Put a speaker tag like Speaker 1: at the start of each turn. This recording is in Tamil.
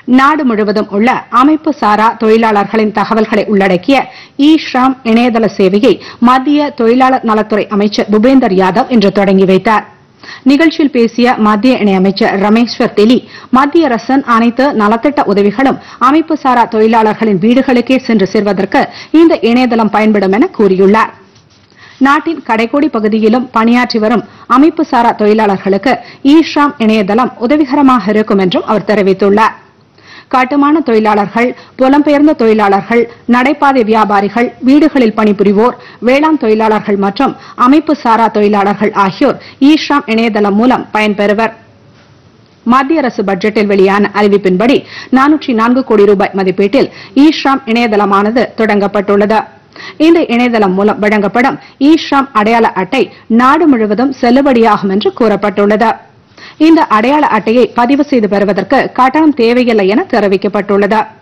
Speaker 1: நாடு முழுவதும் உள்ள அமைப்பு சாரா தொழிலாளர்களின் தகவல்களை உள்ளடக்கிய இ ஷ்ராம் இணையதள சேவையை மத்திய தொழிலாளர் நலத்துறை அமைச்சர் பூபேந்தர் யாதவ் இன்று தொடங்கி வைத்தார் நிகழ்ச்சியில் பேசிய மத்திய இணையமைச்சர் ரமேஸ்வர் தெலி மத்திய அரசின் அனைத்து நலத்திட்ட உதவிகளும் அமைப்பு சாரா தொழிலாளர்களின் வீடுகளுக்கே சென்று சேர்வதற்கு இந்த இணையதளம் பயன்படும் என கூறியுள்ளார் நாட்டின் கடைக்கோடி பகுதியிலும் பணியாற்றி வரும் அமைப்பு சாரா தொழிலாளர்களுக்கு இ ஷ்ராம் இணையதளம் உதவிகரமாக இருக்கும் என்றும் அவர் தெரிவித்துள்ளார் கட்டுமான தொழிலாளர்கள் புலம்பெயர்ந்த தொழிலாளர்கள் நடைபாதை வியாபாரிகள் வீடுகளில் பணிபுரிவோர் வேளாண் தொழிலாளர்கள் மற்றும் அமைப்பு சாரா தொழிலாளர்கள் ஆகியோர் இ ஷ்ராம் இணையதளம் மூலம் பயன்பெறுவர் மத்திய அரசு பட்ஜெட்டில் வெளியான அறிவிப்பின்படி நானூற்றி நான்கு கோடி ரூபாய் மதிப்பீட்டில் இ ஷ்ராம் இணையதளமானது தொடங்கப்பட்டுள்ளது இந்த இணையதளம் மூலம் வழங்கப்படும் இ ஷ்ராம் அடையாள அட்டை நாடு முழுவதும் செல்லுபடியாகும் என்று கூறப்பட்டுள்ளது இந்த அடையாள அட்டையை பதிவு செய்து பெறுவதற்கு கட்டணம் தேவையில்லை என தெரிவிக்கப்பட்டுள்ளது